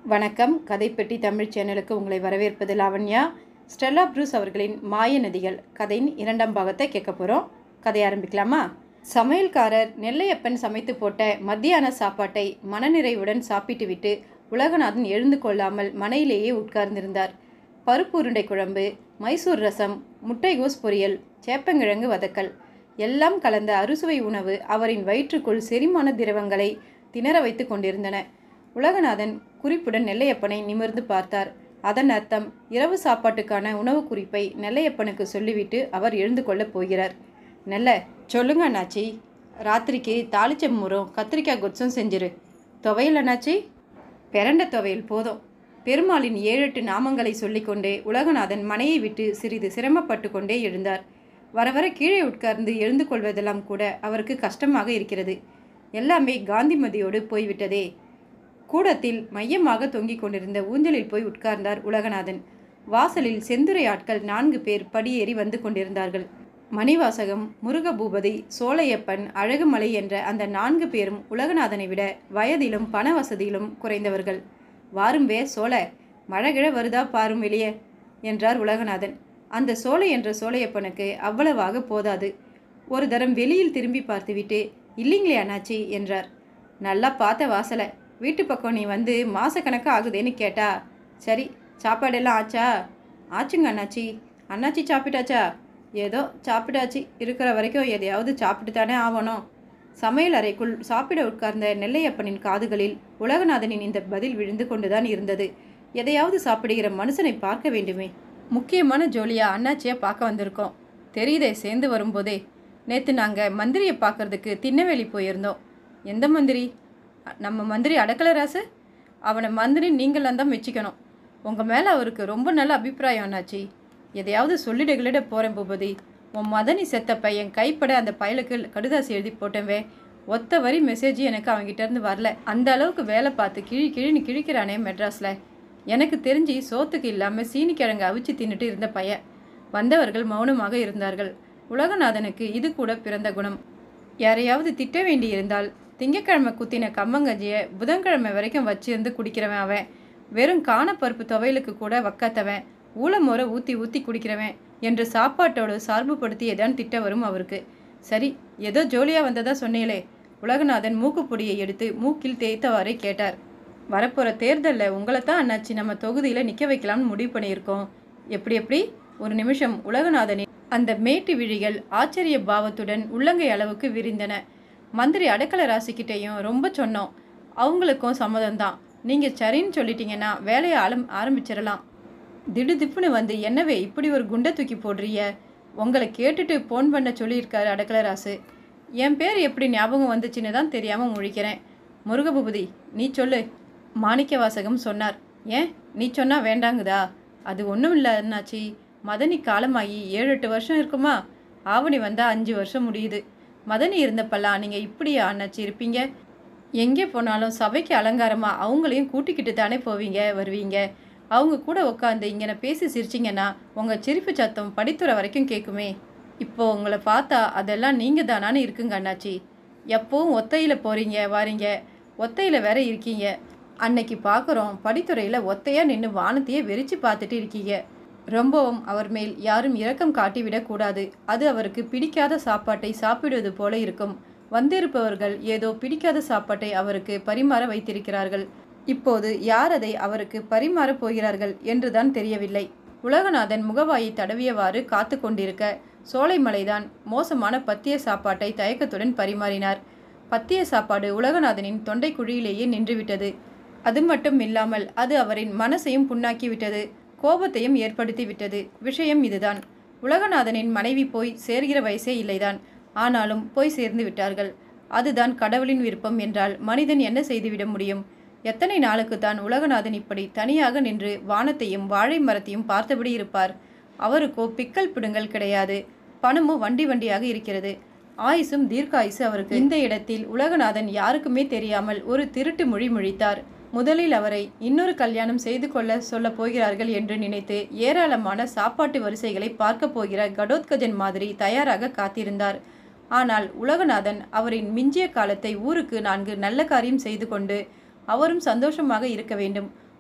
வணக்கம் கதைப்பெட்டி தமிழ் சேனலுக்கு உங்களை வரவேற்பது லாவண்யா ஸ்டெல்லா ப்ரூஸ் அவர்களின் மாய நதிகள் கதையின் இரண்டாம் பாகத்தை கேட்க போகிறோம் கதை ஆரம்பிக்கலாமா சமையல்காரர் நெல்லையப்பன் சமைத்து போட்ட மத்தியான சாப்பாட்டை மனநிறைவுடன் சாப்பிட்டுவிட்டு உலகநாதன் எழுந்து கொள்ளாமல் மனையிலேயே உட்கார்ந்திருந்தார் பருப்பு உருண்டை குழம்பு மைசூர் ரசம் முட்டைகோஸ் பொரியல் சேப்பங்கிழங்கு வதக்கல் எல்லாம் கலந்த அறுசுவை உணவு அவரின் வயிற்றுக்குள் செரிமான திரவங்களை திணற வைத்து கொண்டிருந்தன உலகநாதன் குறிப்புடன் நெல்லையப்பனை நிமிர்ந்து பார்த்தார் அதன் அர்த்தம் இரவு சாப்பாட்டுக்கான உணவு குறிப்பை நெல்லையப்பனுக்கு சொல்லிவிட்டு அவர் எழுந்து கொள்ளப் போகிறார் நெல்ல சொல்லுங்க அண்ணாச்சி ராத்திரிக்கு தாளிச்ச முறம் கத்திரிக்காய் கொச்சம் செஞ்சிரு துவையல் அண்ணாச்சி பிரண்ட துவையல் போதும் பெருமாளின் ஏழெட்டு நாமங்களை சொல்லிக்கொண்டே உலகநாதன் மனையை விட்டு சிறிது சிரமப்பட்டு கொண்டே எழுந்தார் வர வர கீழே உட்கார்ந்து எழுந்து கொள்வதெல்லாம் கூட அவருக்கு கஷ்டமாக இருக்கிறது எல்லாமே காந்திமதியோடு போய்விட்டதே கூடத்தில் மையமாக தொங்கிக் கொண்டிருந்த ஊஞ்சலில் போய் உட்கார்ந்தார் உலகநாதன் வாசலில் செந்துரை ஆட்கள் நான்கு பேர் படியேறி வந்து கொண்டிருந்தார்கள் மணிவாசகம் முருகபூபதி சோலையப்பன் அழகுமலை என்ற அந்த நான்கு பேரும் உலகநாதனை விட வயதிலும் பண வசதியிலும் குறைந்தவர்கள் வாரும் வே சோழ மழகிழ வருதா பாரும் வெளியே என்றார் உலகநாதன் அந்த சோலை என்ற சோலையப்பனுக்கு அவ்வளவாக போதாது ஒரு தரம் வெளியில் திரும்பி பார்த்துவிட்டு இல்லைங்களே அண்ணாச்சி என்றார் நல்லா பார்த்த வாசலை வீட்டு பக்கம் நீ வந்து மாசக்கணக்காக ஆகுதேன்னு கேட்டா சரி சாப்பாடெல்லாம் ஆச்சா ஆச்சுங்க அண்ணாச்சி அண்ணாச்சி சாப்பிட்டாச்சா ஏதோ சாப்பிட்டாச்சு இருக்கிற வரைக்கும் எதையாவது சாப்பிட்டு தானே ஆகணும் சமையல் அறைக்குள் சாப்பிட உட்கார்ந்த நெல்லையப்பனின் காதுகளில் உலகநாதனின் இந்த பதில் விழுந்து கொண்டுதான் இருந்தது எதையாவது சாப்பிடுகிற மனுஷனை பார்க்க வேண்டுமே முக்கியமான ஜோலியா அண்ணாச்சியை பார்க்க வந்திருக்கோம் தெரியுதே சேர்ந்து வரும்போதே நேற்று நாங்கள் மந்திரியை பார்க்கறதுக்கு திண்ணவேலி போயிருந்தோம் எந்த மந்திரி அ- நம்ம மந்திரி அடக்கலராசு அவனை மந்திரி நீங்களாம் தான் வச்சுக்கணும் உங்கள் மேலே அவருக்கு ரொம்ப நல்ல அபிப்பிராயம் அண்ணாச்சி எதையாவது சொல்லிடுகளிட போகிறேன் பூபதி உன் மதனி செத்த பையன் கைப்பட அந்த பயலுக்கு கடுதாசி எழுதி போட்டேன்வே ஒத்த வரி மெசேஜ் எனக்கு அவன்கிட்ட இருந்து வரல அந்த அளவுக்கு வேலை பார்த்து கிழி கிழின்னு கிழிக்கிறானே மெட்ராஸில் எனக்கு தெரிஞ்சு சோத்துக்கு இல்லாமல் சீனிக்கிழங்கு அவிச்சு தின்னுட்டு இருந்த பையன் வந்தவர்கள் மௌனமாக இருந்தார்கள் உலகநாதனுக்கு இது கூட பிறந்த குணம் யாரையாவது திட்ட வேண்டியிருந்தால் திங்கக்கிழமை குத்தின கம்மங்கஞ்சியை புதன்கிழமை வரைக்கும் வச்சிருந்து குடிக்கிறவன் அவன் வெறும் காணப்பருப்பு துவையலுக்கு கூட வக்காத்தவன் ஊளமோரை ஊற்றி ஊற்றி குடிக்கிறவன் என்று சாப்பாட்டோடு சார்புபடுத்தியதான் திட்ட வரும் அவருக்கு சரி ஏதோ ஜோலியாக வந்ததா சொன்னீங்களே உலகநாதன் மூக்குப்பொடியை எடுத்து மூக்கில் தேய்த்தவாறே கேட்டார் வரப்போகிற தேர்தலில் உங்களை தான் அண்ணாச்சி நம்ம தொகுதியில் நிற்க வைக்கலாம்னு முடிவு பண்ணியிருக்கோம் எப்படி எப்படி ஒரு நிமிஷம் உலகநாதனின் அந்த மேட்டு விழிகள் ஆச்சரிய பாவத்துடன் உள்ளங்கை அளவுக்கு விரிந்தன மந்திரி அடக்கல ராசிக்கிட்டேயும் ரொம்ப சொன்னோம் அவங்களுக்கும் சம்மதம்தான் நீங்கள் சரின்னு சொல்லிட்டீங்கன்னா வேலையை ஆரம் ஆரம்பிச்சிடலாம் திடுதிப்புன்னு வந்து என்னவே இப்படி ஒரு குண்டை தூக்கி போடுறிய உங்களை கேட்டுட்டு ஃபோன் பண்ண சொல்லியிருக்காரு அடக்கலராசு என் பேர் எப்படி ஞாபகம் வந்துச்சுன்னு தான் தெரியாமல் முழிக்கிறேன் முருகபூபதி நீ சொல்லு மாணிக்க வாசகம் சொன்னார் ஏன் நீ சொன்னா வேண்டாங்குதா அது ஒன்றும் இல்லை அண்ணாச்சி மதனி காலமாகி ஏழு எட்டு வருஷம் இருக்குமா ஆவணி வந்தால் அஞ்சு வருஷம் முடியுது மதனி இருந்தப்பெல்லாம் நீங்கள் இப்படியா அண்ணாச்சி இருப்பீங்க எங்கே போனாலும் சபைக்கு அலங்காரமாக அவங்களையும் கூட்டிக்கிட்டு தானே போவீங்க வருவீங்க அவங்க கூட உட்காந்து இங்கே பேசி சிரிச்சிங்கன்னா உங்கள் சிரிப்பு சத்தம் படித்துறை வரைக்கும் கேட்குமே இப்போ உங்களை பார்த்தா அதெல்லாம் நீங்கள் தானான்னு இருக்குங்க அண்ணாச்சி எப்பவும் ஒத்தையில் போகிறீங்க வாரீங்க ஒத்தையில் வேற இருக்கீங்க அன்னைக்கு பார்க்குறோம் படித்துறையில் ஒத்தையாக நின்று வானத்தையே வெறிச்சு பார்த்துட்டு இருக்கீங்க ரொம்பவும் அவர் மேல் யாரும் இரக்கம் காட்டிவிடக்கூடாது அது அவருக்கு பிடிக்காத சாப்பாட்டை சாப்பிடுவது போல இருக்கும் வந்திருப்பவர்கள் ஏதோ பிடிக்காத சாப்பாட்டை அவருக்கு பரிமாற வைத்திருக்கிறார்கள் இப்போது யார் அதை அவருக்கு பரிமாறப் போகிறார்கள் என்றுதான் தெரியவில்லை உலகநாதன் முகவாயை தடவியவாறு காத்து கொண்டிருக்க சோலைமலைதான் மோசமான பத்திய சாப்பாட்டை தயக்கத்துடன் பரிமாறினார் பத்திய சாப்பாடு உலகநாதனின் தொண்டை குழியிலேயே நின்றுவிட்டது அது மட்டும் இல்லாமல் அது அவரின் மனசையும் புண்ணாக்கிவிட்டது கோபத்தையும் ஏற்படுத்தி விட்டது விஷயம் இதுதான் உலகநாதனின் மனைவி போய் சேர்கிற வயசே இல்லைதான் ஆனாலும் போய் சேர்ந்து விட்டார்கள் அதுதான் கடவுளின் விருப்பம் என்றால் மனிதன் என்ன செய்துவிட முடியும் எத்தனை நாளுக்கு தான் உலகநாதன் இப்படி தனியாக நின்று வானத்தையும் வாழை மரத்தையும் பார்த்தபடி இருப்பார் அவருக்கோ பிக்கல் பிடுங்கல் கிடையாது பணமும் வண்டி வண்டியாக இருக்கிறது ஆயுசும் தீர்க்காயுசு அவருக்கு இந்த இடத்தில் உலகநாதன் யாருக்குமே தெரியாமல் ஒரு திருட்டு மொழி முழித்தார் முதலில் அவரை இன்னொரு கல்யாணம் செய்து கொள்ள சொல்ல போகிறார்கள் என்று நினைத்து ஏராளமான சாப்பாட்டு வரிசைகளை பார்க்க போகிற கடோத்கஜன் மாதிரி தயாராக காத்திருந்தார் ஆனால் உலகநாதன் அவரின் மிஞ்சிய காலத்தை ஊருக்கு நான்கு நல்ல காரியம் செய்து கொண்டு அவரும் சந்தோஷமாக இருக்க வேண்டும்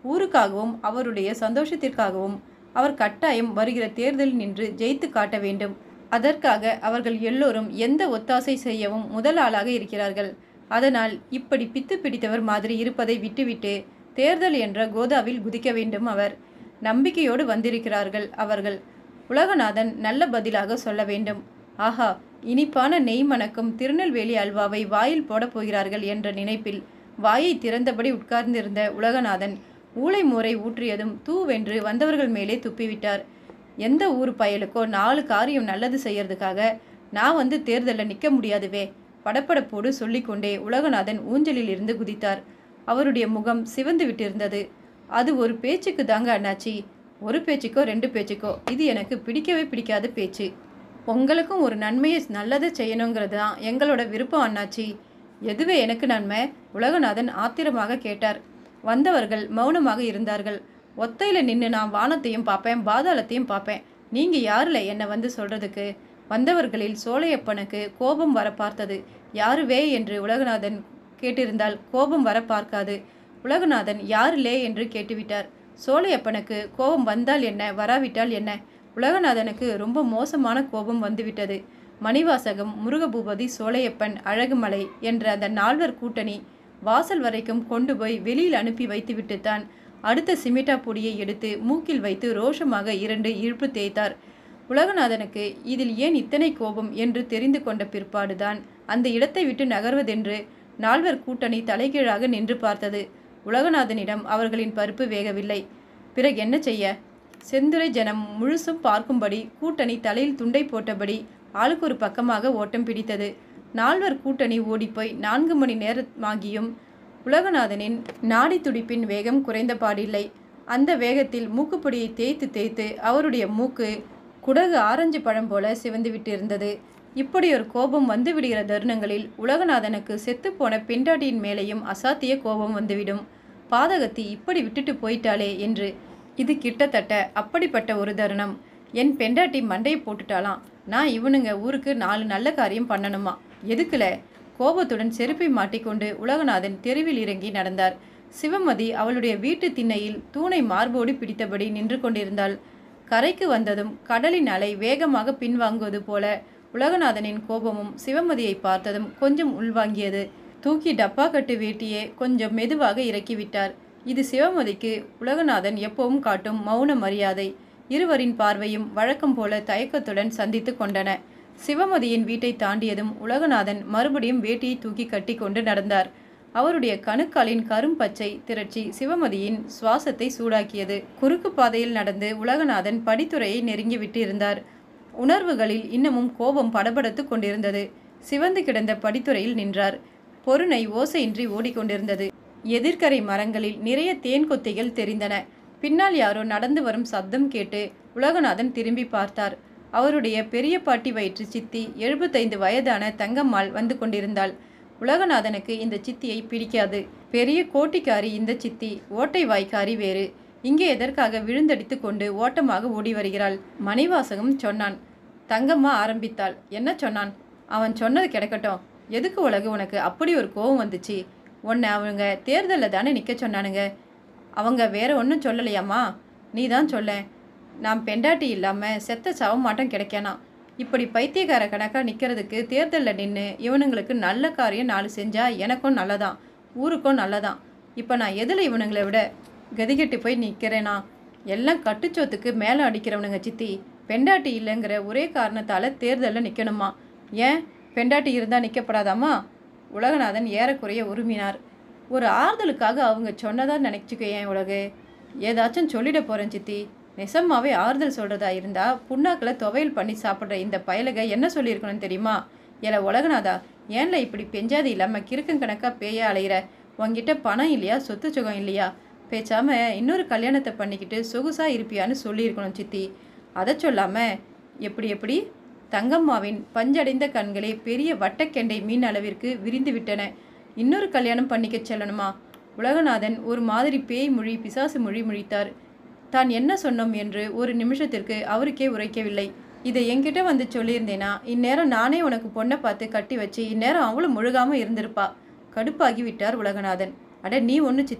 ஊருக்காகவும் அவருடைய சந்தோஷத்திற்காகவும் அவர் கட்டாயம் வருகிற தேர்தலில் நின்று ஜெயித்து காட்ட வேண்டும் அதற்காக அவர்கள் எல்லோரும் எந்த ஒத்தாசை செய்யவும் முதல் ஆளாக இருக்கிறார்கள் அதனால் இப்படி பித்து பிடித்தவர் மாதிரி இருப்பதை விட்டுவிட்டு தேர்தல் என்ற கோதாவில் குதிக்க வேண்டும் அவர் நம்பிக்கையோடு வந்திருக்கிறார்கள் அவர்கள் உலகநாதன் நல்ல பதிலாக சொல்ல வேண்டும் ஆஹா இனிப்பான நெய் மணக்கும் திருநெல்வேலி அல்வாவை வாயில் போடப் போகிறார்கள் என்ற நினைப்பில் வாயை திறந்தபடி உட்கார்ந்திருந்த உலகநாதன் ஊளை மோரை ஊற்றியதும் தூவென்று வந்தவர்கள் மேலே துப்பிவிட்டார் எந்த ஊர் பயலுக்கோ நாலு காரியம் நல்லது செய்யறதுக்காக நான் வந்து தேர்தலில் நிற்க முடியாதுவே படப்படப்போடு சொல்லிக்கொண்டே உலகநாதன் ஊஞ்சலில் இருந்து குதித்தார் அவருடைய முகம் சிவந்து விட்டிருந்தது அது ஒரு பேச்சுக்கு தாங்க அண்ணாச்சி ஒரு பேச்சுக்கோ ரெண்டு பேச்சுக்கோ இது எனக்கு பிடிக்கவே பிடிக்காத பேச்சு உங்களுக்கும் ஒரு நன்மையை நல்லதை செய்யணுங்கிறது தான் எங்களோட விருப்பம் அண்ணாச்சி எதுவே எனக்கு நன்மை உலகநாதன் ஆத்திரமாக கேட்டார் வந்தவர்கள் மௌனமாக இருந்தார்கள் ஒத்தையில் நின்று நான் வானத்தையும் பார்ப்பேன் பாதாளத்தையும் பார்ப்பேன் நீங்கள் யாரில் என்னை வந்து சொல்கிறதுக்கு வந்தவர்களில் சோலையப்பனுக்கு கோபம் வர பார்த்தது யாருவே என்று உலகநாதன் கேட்டிருந்தால் கோபம் வர பார்க்காது உலகநாதன் யாருலே என்று கேட்டுவிட்டார் சோலையப்பனுக்கு கோபம் வந்தால் என்ன வராவிட்டால் என்ன உலகநாதனுக்கு ரொம்ப மோசமான கோபம் வந்துவிட்டது மணிவாசகம் முருகபூபதி சோலையப்பன் அழகுமலை என்ற அந்த நால்வர் கூட்டணி வாசல் வரைக்கும் கொண்டு போய் வெளியில் அனுப்பி வைத்துவிட்டுத்தான் அடுத்த சிமிட்டா பொடியை எடுத்து மூக்கில் வைத்து ரோஷமாக இரண்டு இழுப்பு தேய்த்தார் உலகநாதனுக்கு இதில் ஏன் இத்தனை கோபம் என்று தெரிந்து கொண்ட பிற்பாடுதான் அந்த இடத்தை விட்டு நகர்வதென்று நால்வர் கூட்டணி தலைகீழாக நின்று பார்த்தது உலகநாதனிடம் அவர்களின் பருப்பு வேகவில்லை பிறகு என்ன செய்ய செந்துரை ஜனம் முழுசும் பார்க்கும்படி கூட்டணி தலையில் துண்டை போட்டபடி ஆளுக்கு ஒரு பக்கமாக ஓட்டம் பிடித்தது நால்வர் கூட்டணி ஓடிப்போய் நான்கு மணி நேரமாகியும் உலகநாதனின் நாடி துடிப்பின் வேகம் குறைந்த பாடில்லை அந்த வேகத்தில் மூக்குப்பொடியை தேய்த்து தேய்த்து அவருடைய மூக்கு குடகு ஆரஞ்சு பழம் போல சிவந்து விட்டிருந்தது இப்படி ஒரு கோபம் வந்து விடுகிற தருணங்களில் உலகநாதனுக்கு செத்துப்போன பெண்டாட்டியின் மேலேயும் அசாத்திய கோபம் வந்துவிடும் பாதகத்தி இப்படி விட்டுட்டு போயிட்டாளே என்று இது கிட்டத்தட்ட அப்படிப்பட்ட ஒரு தருணம் என் பெண்டாட்டி மண்டையை போட்டுட்டாளாம் நான் இவனுங்க ஊருக்கு நாலு நல்ல காரியம் பண்ணணுமா எதுக்குல கோபத்துடன் செருப்பை மாட்டிக்கொண்டு உலகநாதன் தெருவில் இறங்கி நடந்தார் சிவமதி அவளுடைய வீட்டு திண்ணையில் தூணை மார்போடு பிடித்தபடி நின்று கொண்டிருந்தாள் கரைக்கு வந்ததும் கடலின் அலை வேகமாக பின்வாங்குவது போல உலகநாதனின் கோபமும் சிவமதியை பார்த்ததும் கொஞ்சம் உள்வாங்கியது தூக்கி டப்பா கட்டு வேட்டியே கொஞ்சம் மெதுவாக இறக்கிவிட்டார் இது சிவமதிக்கு உலகநாதன் எப்பவும் காட்டும் மௌன மரியாதை இருவரின் பார்வையும் வழக்கம் போல தயக்கத்துடன் சந்தித்து கொண்டன சிவமதியின் வீட்டை தாண்டியதும் உலகநாதன் மறுபடியும் வேட்டியை தூக்கி கட்டி கொண்டு நடந்தார் அவருடைய கணுக்காலின் கரும்பச்சை திரட்சி சிவமதியின் சுவாசத்தை சூடாக்கியது குறுக்கு பாதையில் நடந்து உலகநாதன் படித்துறையை நெருங்கிவிட்டு இருந்தார் உணர்வுகளில் இன்னமும் கோபம் படபடத்து கொண்டிருந்தது சிவந்து கிடந்த படித்துறையில் நின்றார் பொருணை ஓசையின்றி ஓடிக்கொண்டிருந்தது எதிர்க்கரை மரங்களில் நிறைய தேன் கொத்தைகள் தெரிந்தன பின்னால் யாரோ நடந்து வரும் சத்தம் கேட்டு உலகநாதன் திரும்பி பார்த்தார் அவருடைய பெரிய பாட்டி வயிற்று சித்தி எழுபத்தைந்து வயதான தங்கம்மாள் வந்து கொண்டிருந்தாள் உலகநாதனுக்கு இந்த சித்தியை பிடிக்காது பெரிய கோட்டிக்காரி இந்த சித்தி ஓட்டை வாய்க்காரி வேறு இங்கே எதற்காக விழுந்தடித்து கொண்டு ஓட்டமாக ஓடி வருகிறாள் மணிவாசகம் சொன்னான் தங்கம்மா ஆரம்பித்தாள் என்ன சொன்னான் அவன் சொன்னது கிடக்கட்டும் எதுக்கு உலகு உனக்கு அப்படி ஒரு கோவம் வந்துச்சு உன்னை அவங்க தேர்தலில் தானே நிற்க சொன்னானுங்க அவங்க வேற ஒன்றும் சொல்லலையாம்மா நீ தான் சொல்ல நான் பெண்டாட்டி இல்லாமல் செத்த சவமாட்டம் கிடைக்கானா இப்படி பைத்தியக்கார கணக்காக நிற்கிறதுக்கு தேர்தலில் நின்று இவனுங்களுக்கு நல்ல காரியம் நாலு செஞ்சால் எனக்கும் நல்லதான் ஊருக்கும் நல்லதான் இப்போ நான் எதில் இவனுங்களை விட கதிகெட்டு போய் நிற்கிறேனா எல்லாம் கட்டுச்சோத்துக்கு மேலே அடிக்கிறவனுங்க சித்தி பெண்டாட்டி இல்லைங்கிற ஒரே காரணத்தால் தேர்தலில் நிற்கணுமா ஏன் பெண்டாட்டி இருந்தால் நிற்கப்படாதாமா உலகநாதன் ஏறக்குறைய உருமினார் ஒரு ஆறுதலுக்காக அவங்க சொன்னதா நினச்சிக்க ஏன் உலகு ஏதாச்சும் சொல்லிட போகிறேன் சித்தி நெசமாவே ஆறுதல் சொல்கிறதா இருந்தால் புண்ணாக்கில் துவையல் பண்ணி சாப்பிட்ற இந்த பயலுக என்ன சொல்லியிருக்கணும் தெரியுமா ஏல உலகநாதா ஏன்ல இப்படி பெஞ்சாது இல்லாமல் கிறுக்கன் கணக்காக பேய அலையிற உங்ககிட்ட பணம் இல்லையா சொத்து சுகம் இல்லையா பேசாம இன்னொரு கல்யாணத்தை பண்ணிக்கிட்டு சொகுசா இருப்பியான்னு சொல்லியிருக்கணும் சித்தி அதை சொல்லாம எப்படி எப்படி தங்கம்மாவின் பஞ்சடைந்த கண்களே பெரிய வட்டக்கெண்டை மீன் அளவிற்கு விரிந்து விட்டன இன்னொரு கல்யாணம் பண்ணிக்க செல்லணுமா உலகநாதன் ஒரு மாதிரி பேய் மொழி பிசாசு மொழி முழித்தார் தான் என்ன சொன்னோம் என்று ஒரு நிமிஷத்திற்கு அவருக்கே உரைக்கவில்லை இதை என்கிட்ட வந்து சொல்லியிருந்தேனா இந்நேரம் நானே உனக்கு பொண்ணை பார்த்து கட்டி வச்சு இந்நேரம் அவளும் முழுகாம இருந்திருப்பா கடுப்பாகி விட்டார் உலகநாதன் அட நீ ஒன்று சித்தி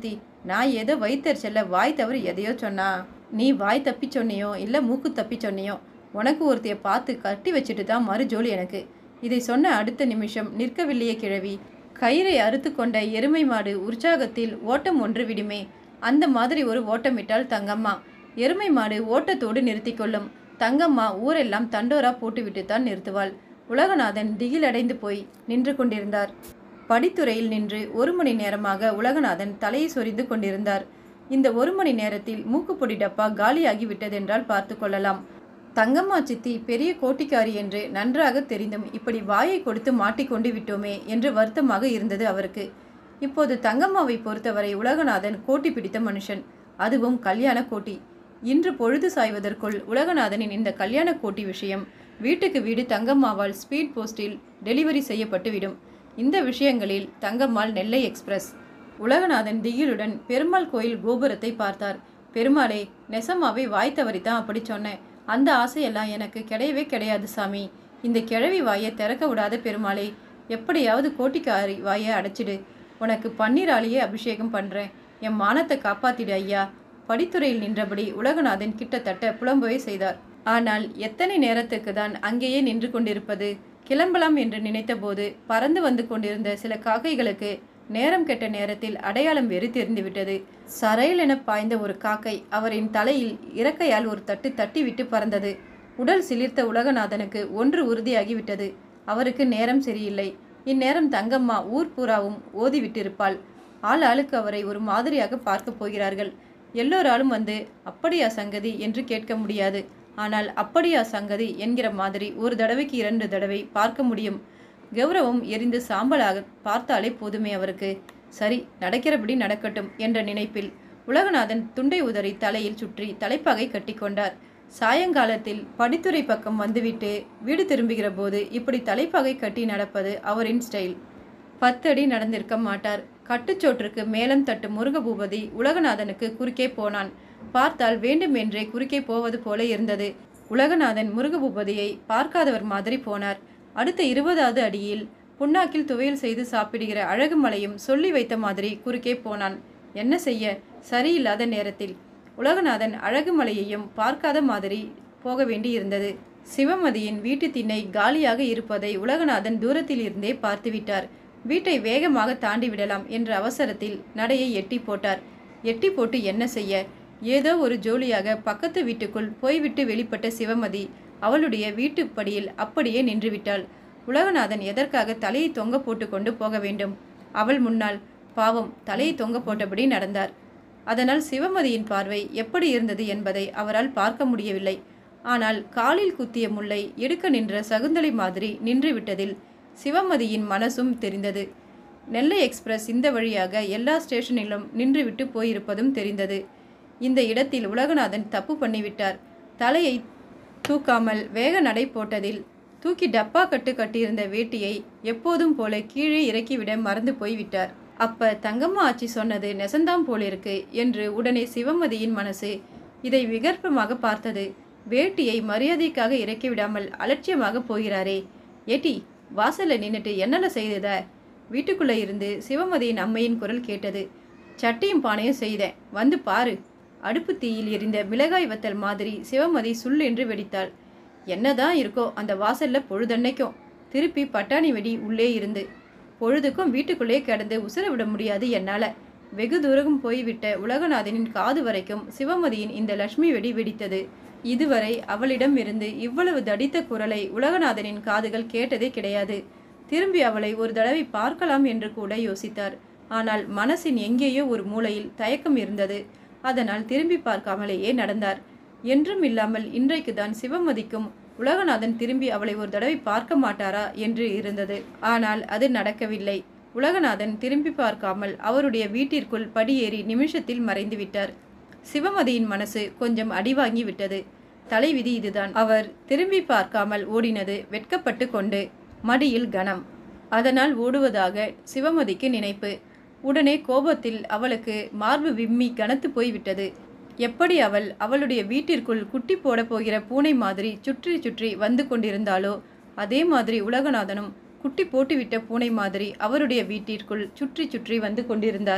நான் ஏதோ வயிற்றுச்சல்ல வாய் தவறி எதையோ சொன்னா நீ வாய் தப்பி சொன்னியோ இல்லை மூக்கு தப்பி சொன்னியோ உனக்கு ஒருத்தைய பார்த்து கட்டி வச்சுட்டு தான் மறு ஜோலி எனக்கு இதை சொன்ன அடுத்த நிமிஷம் நிற்கவில்லையே கிழவி கயிறை அறுத்து கொண்ட எருமை மாடு உற்சாகத்தில் ஓட்டம் ஒன்று விடுமே அந்த மாதிரி ஒரு ஓட்டமிட்டால் தங்கம்மா எருமை மாடு ஓட்டத்தோடு நிறுத்தி கொள்ளும் தங்கம்மா ஊரெல்லாம் தண்டோரா போட்டுவிட்டு தான் நிறுத்துவாள் உலகநாதன் திகிலடைந்து போய் நின்று கொண்டிருந்தார் படித்துறையில் நின்று ஒரு மணி நேரமாக உலகநாதன் தலையை சொரிந்து கொண்டிருந்தார் இந்த ஒரு மணி நேரத்தில் மூக்குப்பொடி டப்பா காலியாகி விட்டதென்றால் பார்த்து கொள்ளலாம் தங்கம்மா சித்தி பெரிய கோட்டிக்காரி என்று நன்றாக தெரிந்தும் இப்படி வாயை கொடுத்து மாட்டிக்கொண்டு விட்டோமே என்று வருத்தமாக இருந்தது அவருக்கு இப்போது தங்கம்மாவை பொறுத்தவரை உலகநாதன் கோட்டி பிடித்த மனுஷன் அதுவும் கல்யாண கோட்டி இன்று பொழுது சாய்வதற்குள் உலகநாதனின் இந்த கல்யாண கோட்டி விஷயம் வீட்டுக்கு வீடு தங்கம்மாவால் ஸ்பீட் போஸ்டில் டெலிவரி செய்யப்பட்டுவிடும் இந்த விஷயங்களில் தங்கம்மாள் நெல்லை எக்ஸ்பிரஸ் உலகநாதன் திகிலுடன் பெருமாள் கோயில் கோபுரத்தை பார்த்தார் பெருமாளே நெசமாவே வாய் தவறி தான் அப்படி சொன்னேன் அந்த ஆசையெல்லாம் எனக்கு கிடையவே கிடையாது சாமி இந்த கிழவி வாயை திறக்க விடாத பெருமாளே எப்படியாவது கோட்டிக்காரி வாயை அடைச்சிடு உனக்கு பன்னீராலேயே அபிஷேகம் பண்ணுறேன் என் மானத்தை காப்பாத்திடு ஐயா படித்துறையில் நின்றபடி உலகநாதன் கிட்டத்தட்ட புலம்பவே செய்தார் ஆனால் எத்தனை நேரத்துக்கு தான் அங்கேயே நின்று கொண்டிருப்பது கிளம்பலாம் என்று நினைத்தபோது பறந்து வந்து கொண்டிருந்த சில காக்கைகளுக்கு நேரம் கெட்ட நேரத்தில் அடையாளம் வேறு தெரிந்துவிட்டது சரையில் என பாய்ந்த ஒரு காக்கை அவரின் தலையில் இறக்கையால் ஒரு தட்டு தட்டிவிட்டு பறந்தது உடல் சிலிர்த்த உலகநாதனுக்கு ஒன்று உறுதியாகிவிட்டது அவருக்கு நேரம் சரியில்லை இந்நேரம் தங்கம்மா ஊர் பூராவும் ஓதிவிட்டிருப்பாள் ஆள் ஆளுக்கு அவரை ஒரு மாதிரியாக பார்க்கப் போகிறார்கள் எல்லோராலும் வந்து அப்படியா சங்கதி என்று கேட்க முடியாது ஆனால் அப்படியா சங்கதி என்கிற மாதிரி ஒரு தடவைக்கு இரண்டு தடவை பார்க்க முடியும் கௌரவம் எரிந்து சாம்பலாக பார்த்தாலே போதுமே அவருக்கு சரி நடக்கிறபடி நடக்கட்டும் என்ற நினைப்பில் உலகநாதன் துண்டை உதறி தலையில் சுற்றி தலைப்பாகை கட்டிக்கொண்டார் சாயங்காலத்தில் படித்துறை பக்கம் வந்துவிட்டு வீடு திரும்புகிற போது இப்படி தலைப்பாகை கட்டி நடப்பது அவரின் ஸ்டைல் பத்தடி நடந்திருக்க மாட்டார் கட்டுச்சோற்றுக்கு மேலம் தட்டு முருகபூபதி உலகநாதனுக்கு குறுக்கே போனான் பார்த்தால் வேண்டுமென்றே குறுக்கே போவது போல இருந்தது உலகநாதன் முருகபூபதியை பார்க்காதவர் மாதிரி போனார் அடுத்த இருபதாவது அடியில் புண்ணாக்கில் துவையல் செய்து சாப்பிடுகிற அழகு மலையும் சொல்லி வைத்த மாதிரி குறுக்கே போனான் என்ன செய்ய சரியில்லாத நேரத்தில் உலகநாதன் அழகு மலையையும் பார்க்காத மாதிரி போக வேண்டி இருந்தது சிவமதியின் வீட்டு திண்ணை காலியாக இருப்பதை உலகநாதன் தூரத்தில் இருந்தே பார்த்துவிட்டார் வீட்டை வேகமாக தாண்டி விடலாம் என்ற அவசரத்தில் நடையை எட்டி போட்டார் எட்டி போட்டு என்ன செய்ய ஏதோ ஒரு ஜோலியாக பக்கத்து வீட்டுக்குள் போய்விட்டு வெளிப்பட்ட சிவமதி அவளுடைய வீட்டுப்படியில் அப்படியே நின்றுவிட்டாள் உலகநாதன் எதற்காக தலையை தொங்க போட்டு கொண்டு போக வேண்டும் அவள் முன்னால் பாவம் தலையை தொங்க போட்டபடி நடந்தார் அதனால் சிவமதியின் பார்வை எப்படி இருந்தது என்பதை அவரால் பார்க்க முடியவில்லை ஆனால் காலில் குத்திய முல்லை எடுக்க நின்ற சகுந்தலை மாதிரி நின்று விட்டதில் சிவமதியின் மனசும் தெரிந்தது நெல்லை எக்ஸ்பிரஸ் இந்த வழியாக எல்லா ஸ்டேஷனிலும் நின்றுவிட்டு போயிருப்பதும் தெரிந்தது இந்த இடத்தில் உலகநாதன் தப்பு பண்ணிவிட்டார் தலையை தூக்காமல் வேக நடை போட்டதில் தூக்கி டப்பா கட்டு கட்டியிருந்த வேட்டியை எப்போதும் போல கீழே இறக்கிவிட மறந்து போய்விட்டார் அப்ப தங்கம்மா ஆச்சி சொன்னது நெசந்தாம் போலிருக்கு என்று உடனே சிவமதியின் மனசு இதை விகற்பமாக பார்த்தது வேட்டியை மரியாதைக்காக இறக்கி விடாமல் அலட்சியமாக போகிறாரே ஏட்டி வாசல்ல நின்னுட்டு என்னல செய்தத வீட்டுக்குள்ள இருந்து சிவமதியின் அம்மையின் குரல் கேட்டது சட்டியும் பானையும் செய்தேன் வந்து பாரு அடுப்பு தீயில் எரிந்த மிளகாய் வத்தல் மாதிரி சிவமதி சுள் என்று வெடித்தாள் என்னதான் இருக்கோ அந்த வாசல்ல பொழுதன்னைக்கும் திருப்பி பட்டாணி வெடி உள்ளே இருந்து பொழுதுக்கும் வீட்டுக்குள்ளே கிடந்து உசுர விட முடியாது என்னால வெகு தூரம் போய்விட்ட உலகநாதனின் காது வரைக்கும் சிவமதியின் இந்த லட்சுமி வெடி வெடித்தது இதுவரை அவளிடம் இருந்து இவ்வளவு தடித்த குரலை உலகநாதனின் காதுகள் கேட்டதே கிடையாது திரும்பி அவளை ஒரு தடவை பார்க்கலாம் என்று கூட யோசித்தார் ஆனால் மனசின் எங்கேயோ ஒரு மூலையில் தயக்கம் இருந்தது அதனால் திரும்பி பார்க்காமலேயே நடந்தார் என்றும் இல்லாமல் இன்றைக்கு தான் சிவமதிக்கும் உலகநாதன் திரும்பி அவளை ஒரு தடவை பார்க்க மாட்டாரா என்று இருந்தது ஆனால் அது நடக்கவில்லை உலகநாதன் திரும்பி பார்க்காமல் அவருடைய வீட்டிற்குள் படியேறி நிமிஷத்தில் மறைந்து விட்டார் சிவமதியின் மனசு கொஞ்சம் அடிவாங்கி விட்டது தலைவிதி இதுதான் அவர் திரும்பி பார்க்காமல் ஓடினது வெட்கப்பட்டு கொண்டு மடியில் கனம் அதனால் ஓடுவதாக சிவமதிக்கு நினைப்பு உடனே கோபத்தில் அவளுக்கு மார்பு விம்மி கனத்து போய்விட்டது எப்படி அவள் அவளுடைய வீட்டிற்குள் குட்டி போடப் போகிற பூனை மாதிரி சுற்றி சுற்றி வந்து கொண்டிருந்தாளோ அதே மாதிரி உலகநாதனும் குட்டி போட்டுவிட்ட பூனை மாதிரி அவருடைய வீட்டிற்குள் சுற்றி சுற்றி வந்து கொண்டிருந்தார்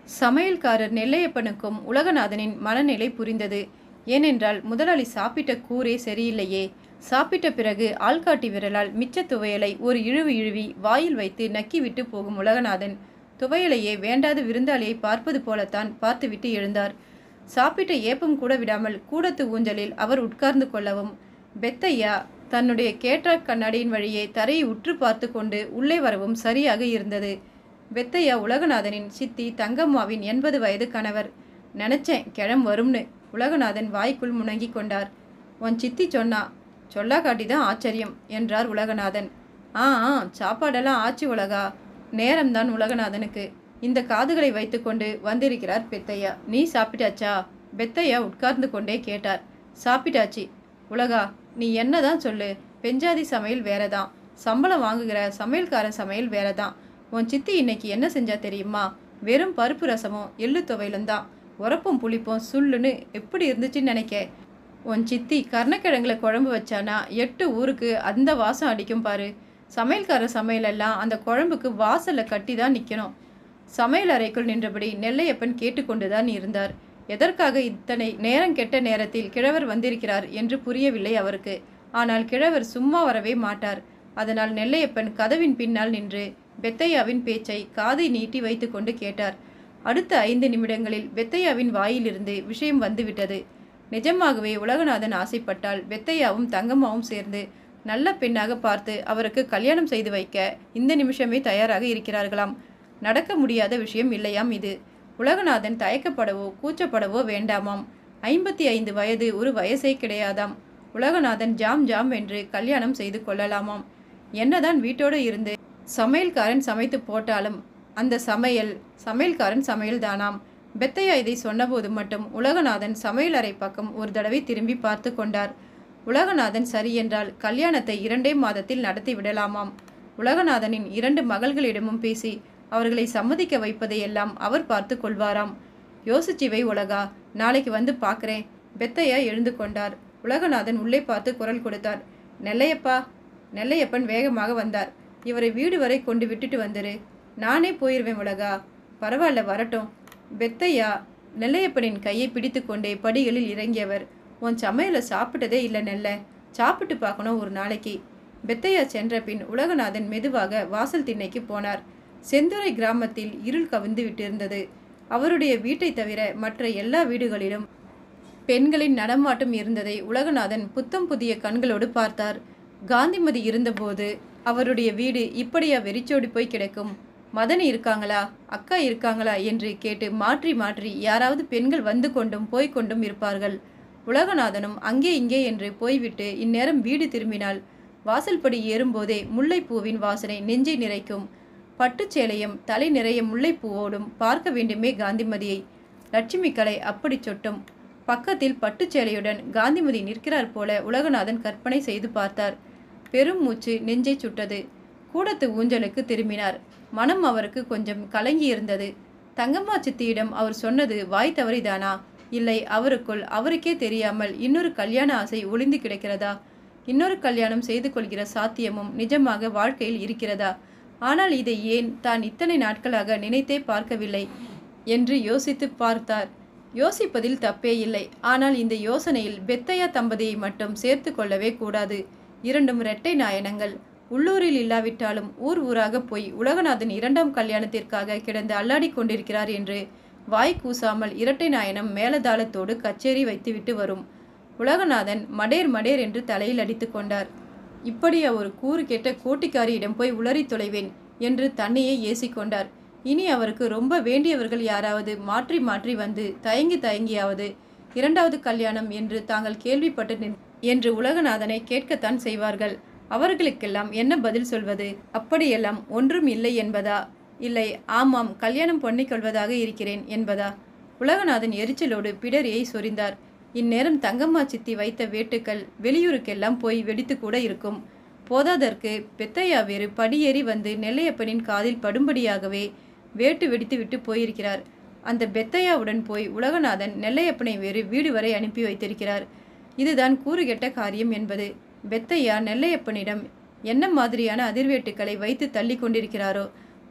சமையல்காரர் நெல்லையப்பனுக்கும் உலகநாதனின் மனநிலை புரிந்தது ஏனென்றால் முதலாளி சாப்பிட்ட கூரே சரியில்லையே சாப்பிட்ட பிறகு ஆள்காட்டி விரலால் மிச்ச துவையலை ஒரு இழுவு இழுவி வாயில் வைத்து நக்கிவிட்டு போகும் உலகநாதன் துவையலையே வேண்டாத விருந்தாளியை பார்ப்பது போலத்தான் பார்த்துவிட்டு எழுந்தார் சாப்பிட்ட ஏப்பம் கூட விடாமல் கூடத்து ஊஞ்சலில் அவர் உட்கார்ந்து கொள்ளவும் பெத்தையா தன்னுடைய கேட்ராக் கண்ணாடியின் வழியே தரையை உற்று பார்த்து கொண்டு உள்ளே வரவும் சரியாக இருந்தது பெத்தையா உலகநாதனின் சித்தி தங்கம்மாவின் எண்பது வயது கணவர் நினச்சேன் கிழம் வரும்னு உலகநாதன் வாய்க்குள் முணங்கி கொண்டார் உன் சித்தி சொன்னா சொல்லா காட்டி தான் ஆச்சரியம் என்றார் உலகநாதன் ஆ ஆ சாப்பாடெல்லாம் ஆச்சு உலகா நேரம்தான் உலகநாதனுக்கு இந்த காதுகளை வைத்துக்கொண்டு வந்திருக்கிறார் பெத்தையா நீ சாப்பிட்டாச்சா பெத்தையா உட்கார்ந்து கொண்டே கேட்டார் சாப்பிட்டாச்சு உலகா நீ என்னதான் சொல்லு பெஞ்சாதி சமையல் வேறதான் சம்பளம் வாங்குகிற சமையல்காரன் சமையல் வேறதான் உன் சித்தி இன்னைக்கு என்ன செஞ்சா தெரியுமா வெறும் பருப்பு ரசமும் எள்ளு துவையிலும் தான் உரப்பும் புளிப்பும் சுள்ளுன்னு எப்படி இருந்துச்சுன்னு நினைக்க உன் சித்தி கருணக்கிழங்குல குழம்பு வச்சானா எட்டு ஊருக்கு அந்த வாசம் அடிக்கும் பாரு சமையல்கார சமையலெல்லாம் அந்த குழம்புக்கு வாசல்ல கட்டி தான் நிற்கணும் சமையல் அறைக்குள் நின்றபடி நெல்லையப்பன் கேட்டுக்கொண்டுதான் இருந்தார் எதற்காக இத்தனை நேரம் கெட்ட நேரத்தில் கிழவர் வந்திருக்கிறார் என்று புரியவில்லை அவருக்கு ஆனால் கிழவர் சும்மா வரவே மாட்டார் அதனால் நெல்லையப்பன் கதவின் பின்னால் நின்று பெத்தையாவின் பேச்சை காதை நீட்டி வைத்துக்கொண்டு கேட்டார் அடுத்த ஐந்து நிமிடங்களில் பெத்தையாவின் வாயிலிருந்து விஷயம் வந்துவிட்டது நிஜமாகவே உலகநாதன் ஆசைப்பட்டால் பெத்தையாவும் தங்கம்மாவும் சேர்ந்து நல்ல பெண்ணாக பார்த்து அவருக்கு கல்யாணம் செய்து வைக்க இந்த நிமிஷமே தயாராக இருக்கிறார்களாம் நடக்க முடியாத விஷயம் இல்லையாம் இது உலகநாதன் தயக்கப்படவோ கூச்சப்படவோ வேண்டாமாம் ஐம்பத்தி ஐந்து வயது ஒரு வயசே கிடையாதாம் உலகநாதன் ஜாம் ஜாம் என்று கல்யாணம் செய்து கொள்ளலாமாம் என்னதான் வீட்டோடு இருந்து சமையல்காரன் சமைத்து போட்டாலும் அந்த சமையல் சமையல்காரன் சமையல் தானாம் பெத்தையா இதை சொன்னபோது மட்டும் உலகநாதன் சமையலறை பக்கம் ஒரு தடவை திரும்பி பார்த்து கொண்டார் உலகநாதன் சரி என்றால் கல்யாணத்தை இரண்டே மாதத்தில் நடத்தி விடலாமாம் உலகநாதனின் இரண்டு மகள்களிடமும் பேசி அவர்களை சம்மதிக்க வைப்பதையெல்லாம் அவர் பார்த்து கொள்வாராம் யோசிச்சிவை உலகா நாளைக்கு வந்து பார்க்குறேன் பெத்தையா எழுந்து கொண்டார் உலகநாதன் உள்ளே பார்த்து குரல் கொடுத்தார் நெல்லையப்பா நெல்லையப்பன் வேகமாக வந்தார் இவரை வீடு வரை கொண்டு விட்டுட்டு வந்துரு நானே போயிருவேன் உலகா பரவாயில்ல வரட்டும் பெத்தையா நெல்லையப்பனின் கையை பிடித்து கொண்டே படிகளில் இறங்கியவர் உன் சமையலை சாப்பிட்டதே இல்லை நெல்ல சாப்பிட்டு பார்க்கணும் ஒரு நாளைக்கு பெத்தையா சென்ற பின் உலகநாதன் மெதுவாக வாசல் திண்ணைக்கு போனார் செந்துறை கிராமத்தில் இருள் கவிந்து விட்டிருந்தது அவருடைய வீட்டை தவிர மற்ற எல்லா வீடுகளிலும் பெண்களின் நடமாட்டம் இருந்ததை உலகநாதன் புத்தம் புதிய கண்களோடு பார்த்தார் காந்திமதி இருந்தபோது அவருடைய வீடு இப்படியா வெறிச்சோடி போய் கிடக்கும் மதனி இருக்காங்களா அக்கா இருக்காங்களா என்று கேட்டு மாற்றி மாற்றி யாராவது பெண்கள் வந்து கொண்டும் போய்க் கொண்டும் இருப்பார்கள் உலகநாதனும் அங்கே இங்கே என்று போய்விட்டு இந்நேரம் வீடு திரும்பினால் வாசல்படி ஏறும்போதே முல்லைப்பூவின் வாசனை நெஞ்சை நிறைக்கும் பட்டுச்சேலையும் தலை நிறைய முல்லைப்பூவோடும் பார்க்க வேண்டுமே காந்திமதியை லட்சுமி கலை அப்படி சொட்டும் பக்கத்தில் பட்டுச்சேலையுடன் காந்திமதி நிற்கிறார் போல உலகநாதன் கற்பனை செய்து பார்த்தார் பெரும் மூச்சு நெஞ்சை சுட்டது கூடத்து ஊஞ்சலுக்கு திரும்பினார் மனம் அவருக்கு கொஞ்சம் கலங்கி இருந்தது தங்கம்மா சித்தியிடம் அவர் சொன்னது வாய் தவறிதானா இல்லை அவருக்குள் அவருக்கே தெரியாமல் இன்னொரு கல்யாண ஆசை ஒளிந்து கிடக்கிறதா இன்னொரு கல்யாணம் செய்து கொள்கிற சாத்தியமும் நிஜமாக வாழ்க்கையில் இருக்கிறதா ஆனால் இதை ஏன் தான் இத்தனை நாட்களாக நினைத்தே பார்க்கவில்லை என்று யோசித்து பார்த்தார் யோசிப்பதில் தப்பே இல்லை ஆனால் இந்த யோசனையில் பெத்தையா தம்பதியை மட்டும் சேர்த்து கொள்ளவே கூடாது இரண்டும் இரட்டை நாயனங்கள் உள்ளூரில் இல்லாவிட்டாலும் ஊர் ஊராக போய் உலகநாதன் இரண்டாம் கல்யாணத்திற்காக கிடந்து அல்லாடி கொண்டிருக்கிறார் என்று வாய் கூசாமல் இரட்டை நாயனம் மேலதாளத்தோடு கச்சேரி வைத்துவிட்டு வரும் உலகநாதன் மடேர் மடேர் என்று தலையில் அடித்து கொண்டார் இப்படியா ஒரு கூறு கேட்ட கோட்டிக்காரியிடம் போய் உளறி தொலைவேன் என்று தன்னையே ஏசிக்கொண்டார் இனி அவருக்கு ரொம்ப வேண்டியவர்கள் யாராவது மாற்றி மாற்றி வந்து தயங்கி தயங்கியாவது இரண்டாவது கல்யாணம் என்று தாங்கள் கேள்விப்பட்டு நின் என்று உலகநாதனை கேட்கத்தான் செய்வார்கள் அவர்களுக்கெல்லாம் என்ன பதில் சொல்வது அப்படியெல்லாம் ஒன்றும் இல்லை என்பதா இல்லை ஆமாம் கல்யாணம் பண்ணிக்கொள்வதாக இருக்கிறேன் என்பதா உலகநாதன் எரிச்சலோடு பிடரியை சொரிந்தார் இந்நேரம் தங்கம்மா சித்தி வைத்த வேட்டுக்கள் வெளியூருக்கெல்லாம் போய் வெடித்து கூட இருக்கும் போதாதற்கு பெத்தையா வேறு படியேறி வந்து நெல்லையப்பனின் காதில் படும்படியாகவே வேட்டு வெடித்து விட்டு போயிருக்கிறார் அந்த பெத்தையாவுடன் போய் உலகநாதன் நெல்லையப்பனை வேறு வீடு வரை அனுப்பி வைத்திருக்கிறார் இதுதான் கூறுகெட்ட காரியம் என்பது பெத்தையா நெல்லையப்பனிடம் என்ன மாதிரியான அதிர்வேட்டுக்களை வைத்து தள்ளி கொண்டிருக்கிறாரோ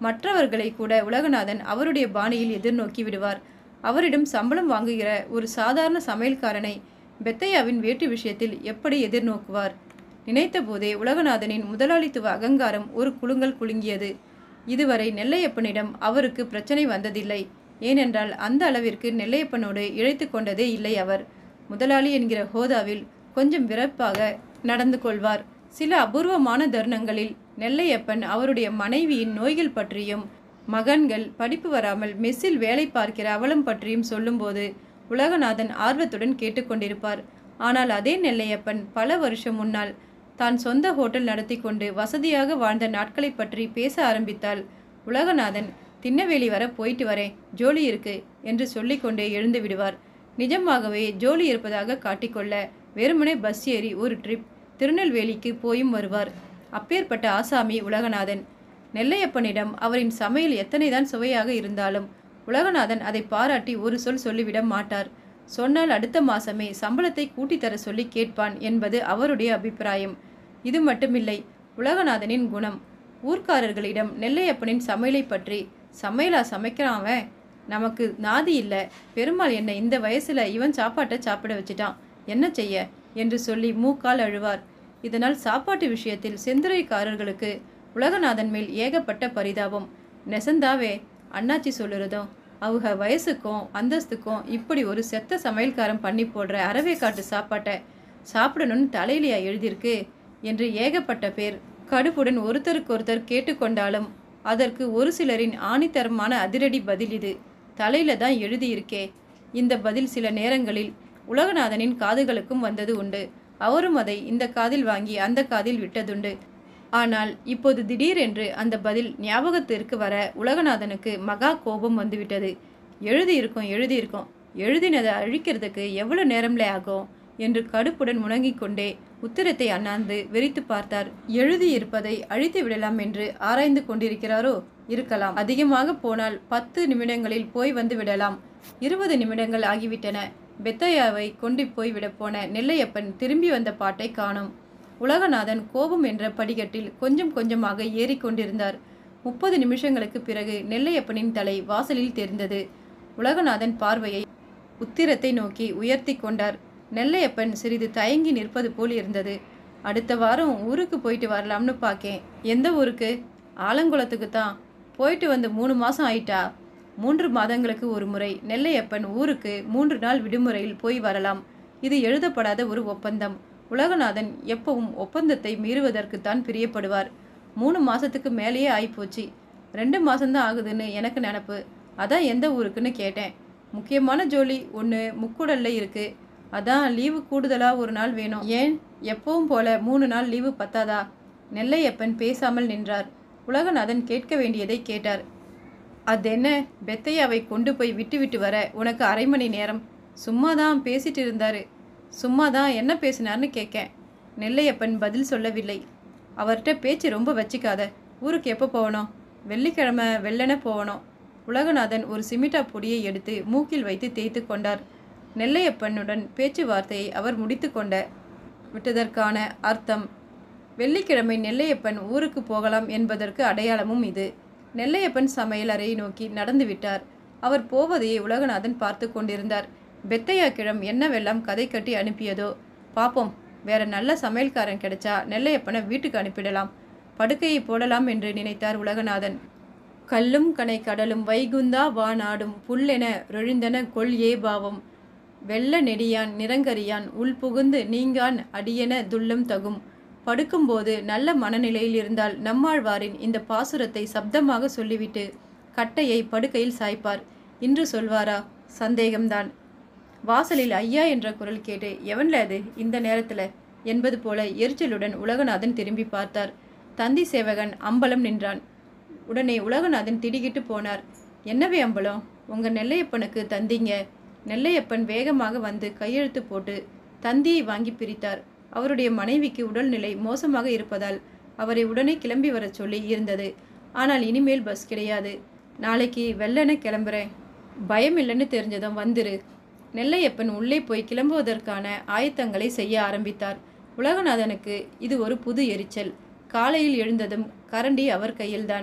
மற்றவர்களை கூட உலகநாதன் அவருடைய பாணியில் எதிர்நோக்கி விடுவார் அவரிடம் சம்பளம் வாங்குகிற ஒரு சாதாரண சமையல்காரனை பெத்தையாவின் வேட்டு விஷயத்தில் எப்படி எதிர்நோக்குவார் நினைத்த போதே உலகநாதனின் முதலாளித்துவ அகங்காரம் ஒரு குலுங்கல் குலுங்கியது இதுவரை நெல்லையப்பனிடம் அவருக்கு பிரச்சனை வந்ததில்லை ஏனென்றால் அந்த அளவிற்கு நெல்லையப்பனோடு இழைத்து கொண்டதே இல்லை அவர் முதலாளி என்கிற ஹோதாவில் கொஞ்சம் விரப்பாக நடந்து கொள்வார் சில அபூர்வமான தருணங்களில் நெல்லையப்பன் அவருடைய மனைவியின் நோய்கள் பற்றியும் மகன்கள் படிப்பு வராமல் மெஸ்ஸில் வேலை பார்க்கிற அவலம் பற்றியும் சொல்லும்போது உலகநாதன் ஆர்வத்துடன் கேட்டுக்கொண்டிருப்பார் ஆனால் அதே நெல்லையப்பன் பல வருஷம் முன்னால் தான் சொந்த ஹோட்டல் நடத்தி கொண்டு வசதியாக வாழ்ந்த நாட்களை பற்றி பேச ஆரம்பித்தால் உலகநாதன் திண்ணவேலி வர போயிட்டு வரேன் ஜோலி இருக்கு என்று சொல்லிக்கொண்டே எழுந்து விடுவார் நிஜமாகவே ஜோலி இருப்பதாக காட்டிக்கொள்ள வெறுமனே பஸ் ஏறி ஒரு ட்ரிப் திருநெல்வேலிக்கு போயும் வருவார் அப்பேற்பட்ட ஆசாமி உலகநாதன் நெல்லையப்பனிடம் அவரின் சமையல் எத்தனைதான் சுவையாக இருந்தாலும் உலகநாதன் அதை பாராட்டி ஒரு சொல் சொல்லிவிட மாட்டார் சொன்னால் அடுத்த மாசமே சம்பளத்தை கூட்டித் தர சொல்லி கேட்பான் என்பது அவருடைய அபிப்பிராயம் இது மட்டுமில்லை உலகநாதனின் குணம் ஊர்க்காரர்களிடம் நெல்லையப்பனின் சமையலை பற்றி சமையலா சமைக்கிறான் அவன் நமக்கு நாதி இல்லை பெருமாள் என்னை இந்த வயசுல இவன் சாப்பாட்டை சாப்பிட வச்சிட்டான் என்ன செய்ய என்று சொல்லி மூக்கால் அழுவார் இதனால் சாப்பாட்டு விஷயத்தில் செந்துரைக்காரர்களுக்கு உலகநாதன் மேல் ஏகப்பட்ட பரிதாபம் நெசந்தாவே அண்ணாச்சி சொல்லுறதும் அவங்க வயசுக்கும் அந்தஸ்துக்கும் இப்படி ஒரு செத்த சமையல்காரன் பண்ணி போடுற அரவே காட்டு சாப்பாட்டை சாப்பிடணும்னு தலையிலையா எழுதியிருக்கு என்று ஏகப்பட்ட பேர் கடுப்புடன் ஒருத்தருக்கொருத்தர் கேட்டுக்கொண்டாலும் அதற்கு ஒரு சிலரின் ஆணித்தரமான அதிரடி பதில் இது தலையில தான் எழுதியிருக்கே இந்த பதில் சில நேரங்களில் உலகநாதனின் காதுகளுக்கும் வந்தது உண்டு அவரும் அதை இந்த காதில் வாங்கி அந்த காதில் விட்டதுண்டு ஆனால் இப்போது திடீரென்று அந்த பதில் ஞாபகத்திற்கு வர உலகநாதனுக்கு மகா கோபம் வந்துவிட்டது எழுதியிருக்கோம் எழுதியிருக்கோம் எழுதினதை அழிக்கிறதுக்கு எவ்வளவு நேரம்லே ஆகும் என்று கடுப்புடன் முணங்கிக் கொண்டே உத்திரத்தை அண்ணாந்து வெறித்து பார்த்தார் எழுதியிருப்பதை அழித்து விடலாம் என்று ஆராய்ந்து கொண்டிருக்கிறாரோ இருக்கலாம் அதிகமாக போனால் பத்து நிமிடங்களில் போய் வந்து விடலாம் இருபது நிமிடங்கள் ஆகிவிட்டன பெத்தையாவை கொண்டு போய் விட போன நெல்லையப்பன் திரும்பி வந்த பாட்டை காணோம் உலகநாதன் கோபம் என்ற படிக்கட்டில் கொஞ்சம் கொஞ்சமாக ஏறிக்கொண்டிருந்தார் முப்பது நிமிஷங்களுக்கு பிறகு நெல்லையப்பனின் தலை வாசலில் தெரிந்தது உலகநாதன் பார்வையை உத்திரத்தை நோக்கி உயர்த்தி கொண்டார் நெல்லையப்பன் சிறிது தயங்கி நிற்பது போல் இருந்தது அடுத்த வாரம் ஊருக்கு போயிட்டு வரலாம்னு பார்க்கேன் எந்த ஊருக்கு ஆலங்குளத்துக்கு தான் போயிட்டு வந்து மூணு மாதம் ஆயிட்டா மூன்று மாதங்களுக்கு ஒரு முறை நெல்லையப்பன் ஊருக்கு மூன்று நாள் விடுமுறையில் போய் வரலாம் இது எழுதப்படாத ஒரு ஒப்பந்தம் உலகநாதன் எப்பவும் ஒப்பந்தத்தை மீறுவதற்குத்தான் பிரியப்படுவார் மூணு மாசத்துக்கு மேலேயே ஆயிப்போச்சு ரெண்டு மாசம்தான் ஆகுதுன்னு எனக்கு நினப்பு அதான் எந்த ஊருக்குன்னு கேட்டேன் முக்கியமான ஜோலி ஒன்று முக்குடல்ல இருக்கு அதான் லீவு கூடுதலாக ஒரு நாள் வேணும் ஏன் எப்பவும் போல மூணு நாள் லீவு பத்தாதா நெல்லையப்பன் பேசாமல் நின்றார் உலகநாதன் கேட்க வேண்டியதை கேட்டார் அதென்ன பெத்தையாவை கொண்டு போய் விட்டு விட்டு வர உனக்கு அரை மணி நேரம் சும்மா தான் பேசிட்டு இருந்தாரு சும்மா தான் என்ன பேசினார்னு கேட்கேன் நெல்லையப்பன் பதில் சொல்லவில்லை அவர்கிட்ட பேச்சு ரொம்ப வச்சுக்காத ஊருக்கு எப்போ போகணும் வெள்ளிக்கிழமை வெள்ளன போகணும் உலகநாதன் ஒரு சிமிட்டா பொடியை எடுத்து மூக்கில் வைத்து தேய்த்து கொண்டார் நெல்லையப்பனுடன் பேச்சுவார்த்தையை அவர் முடித்து கொண்ட விட்டதற்கான அர்த்தம் வெள்ளிக்கிழமை நெல்லையப்பன் ஊருக்கு போகலாம் என்பதற்கு அடையாளமும் இது நெல்லையப்பன் சமையல் அறையை நோக்கி நடந்து விட்டார் அவர் போவதையே உலகநாதன் பார்த்து கொண்டிருந்தார் பெத்தையா கிழம் என்னவெல்லாம் கதை கட்டி அனுப்பியதோ பாப்போம் வேற நல்ல சமையல்காரன் கிடைச்சா நெல்லையப்பனை வீட்டுக்கு அனுப்பிடலாம் படுக்கையை போடலாம் என்று நினைத்தார் உலகநாதன் கல்லும் கனை கடலும் வைகுந்தா வானாடும் புல்லென ரொழிந்தன கொள் ஏ பாவம் வெள்ள நெடியான் நிறங்கரியான் உள்புகுந்து நீங்கான் அடியென துல்லம் தகும் படுக்கும்போது நல்ல மனநிலையில் இருந்தால் நம்மாழ்வாரின் இந்த பாசுரத்தை சப்தமாக சொல்லிவிட்டு கட்டையை படுக்கையில் சாய்ப்பார் இன்று சொல்வாரா சந்தேகம்தான் வாசலில் ஐயா என்ற குரல் கேட்டு எவன்ல அது இந்த நேரத்துல என்பது போல எரிச்சலுடன் உலகநாதன் திரும்பி பார்த்தார் தந்தி சேவகன் அம்பலம் நின்றான் உடனே உலகநாதன் திடுகிட்டு போனார் என்னவே அம்பலம் உங்க நெல்லையப்பனுக்கு தந்திங்க நெல்லையப்பன் வேகமாக வந்து கையெழுத்து போட்டு தந்தியை வாங்கி பிரித்தார் அவருடைய மனைவிக்கு உடல்நிலை மோசமாக இருப்பதால் அவரை உடனே கிளம்பி வரச் சொல்லி இருந்தது ஆனால் இனிமேல் பஸ் கிடையாது நாளைக்கு வெள்ளன கிளம்புறேன் பயம் இல்லைன்னு தெரிஞ்சதும் வந்துரு நெல்லையப்பன் உள்ளே போய் கிளம்புவதற்கான ஆயத்தங்களை செய்ய ஆரம்பித்தார் உலகநாதனுக்கு இது ஒரு புது எரிச்சல் காலையில் எழுந்ததும் கரண்டி அவர் கையில்தான்